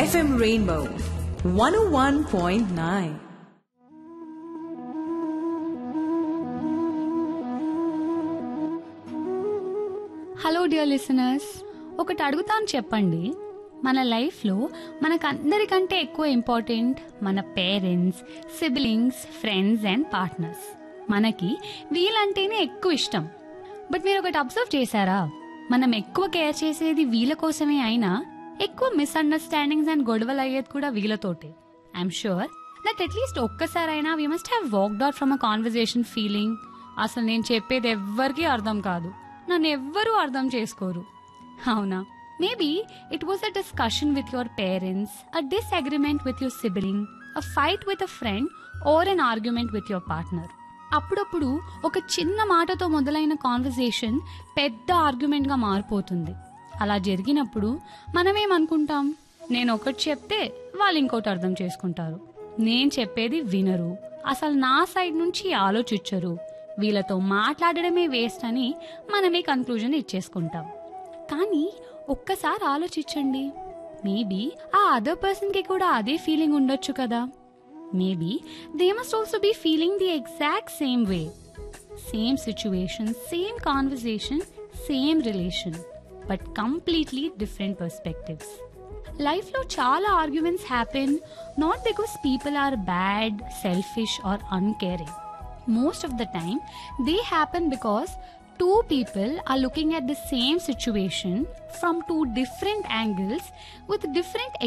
FM Rainbow 101.9. Hello dear listeners ఒకటి అడుగుతాను చెప్పండి మన లైఫ్లో మనకందరికంటే ఎక్కువ ఇంపార్టెంట్ మన parents siblings friends and partners మనకి వీళ్ళంటేనే ఎక్కువ ఇష్టం బట్ మీరు ఒకటి అబ్జర్వ్ చేశారా మనం ఎక్కువ కేర్ చేసేది వీళ్ళ కోసమే అయినా ఎక్కువ మిస్అండర్స్టాండింగ్స్ అండ్ గొడవలు అయ్యేది కూడా వీళ్ళతోటే ఐఎమ్ షూర్ దట్ అట్లీస్ట్ ఒక్కసారైనా we must have walked out from a conversation feeling అసలు నేను చెప్పేది ఎవ్వరికీ అర్థం కాదు నన్ను ఎవ్వరూ అర్థం చేసుకోరు అవునా maybe it was a discussion with your parents a disagreement with your sibling a fight with a friend or an argument with your partner అప్పుడప్పుడు ఒక చిన్న మాటతో మొదలైన కాన్వర్సేషన్ పెద్ద ఆర్గ్యుమెంట్గా మారిపోతుంది అలా జరిగినప్పుడు మనమేమనుకుంటాం నేను ఒకటి చెప్తే వాళ్ళు ఇంకోటి అర్థం చేసుకుంటారు నేను చెప్పేది వినరు అసలు నా సైడ్ నుంచి ఆలోచించరు వీళ్ళతో మాట్లాడడమే వేస్ట్ అని మనమే కన్క్లూజన్ ఇచ్చేసుకుంటాం కానీ ఒక్కసారి ఆలోచించండి మేబీ ఆ అదర్ పర్సన్ కి కూడా అదే ఫీలింగ్ ఉండొచ్చు కదా maybe they must also be feeling the exact same way same situation same conversation same relation but completely different perspectives లైఫ్లో చాలా arguments happen not because people are bad selfish or uncaring most of the time they happen because two people are looking at the same situation from two different angles with different